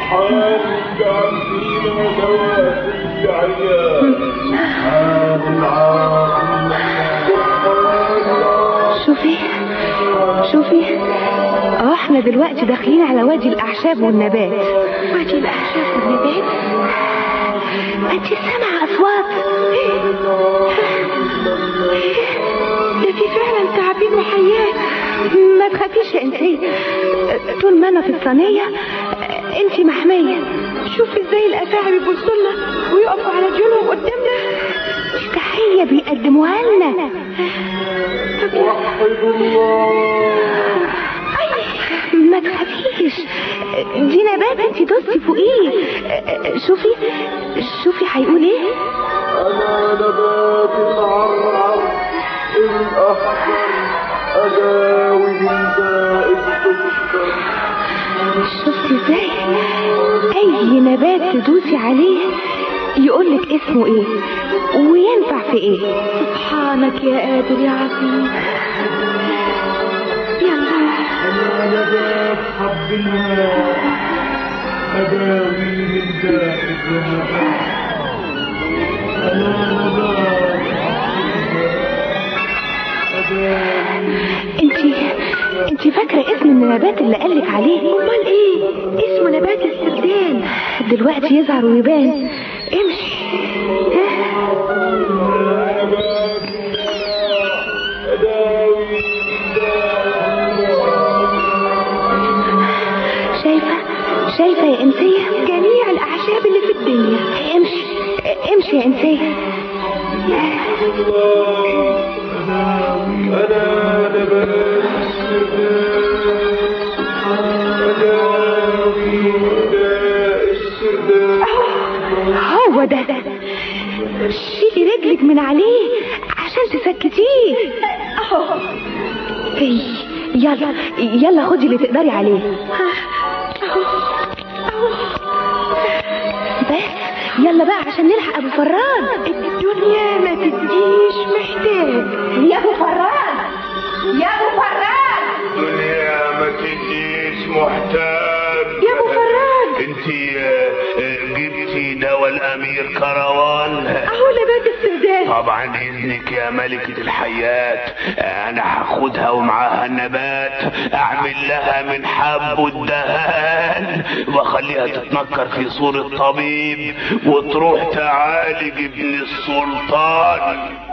شوفي شوفي اه احنا دلوقتي داخلين على وادي الاعشاب والنبات وادي الاعشاب والنبات انت سامعه اصوات ده في فعلا تعابين وحيات ما تخافيش يا انسيه طول ما انا في الصينيه انت محميه شوفي ازاي الافاعي بيبصوا لنا ويقفوا على رجلهم قدامنا دي تحيه بيقدموها لنا ما تخافيش دي نبات انت دوستي فوقيه شوفي شوفي هيقول ايه أنا نبات العرعر الأخضر أداوي من داء السكر شفتي ازاي اي نبات تدوسي عليه يقولك اسمه ايه وينفع في ايه سبحانك يا قادر يا عظيم يلا أنا نبات حب الماء أداوي من داء الزمان أنا نبات حب الماء أداوي انت انت فاكره اسم النبات اللي قالك عليه امال ايه اسمه نبات السردان دلوقتي يظهر ويبان امشي ها شايفه شايفه يا انسيه جميع الاعشاب اللي في الدنيا امشي امشي يا انسيه أنا نبات السردان أداوي من داء السردان هو ده شيلي رجلك من عليه عشان تسكتيه اهو إي، يلا يلا خدي اللي تقدري عليه بس يلا بقى عشان نلحق ابو فران الدنيا ما تديش محتاج يا ابو فران يا ابو فران الدنيا ما تجيش محتاج يا ابو فران انت جبتي دواء الامير كروان اهو نبات السردان طبعا اذنك يا ملكة الحيات انا هاخدها ومعاها النبات اعمل لها من حب الدهان واخليها تتنكر في صورة طبيب وتروح تعالج ابن السلطان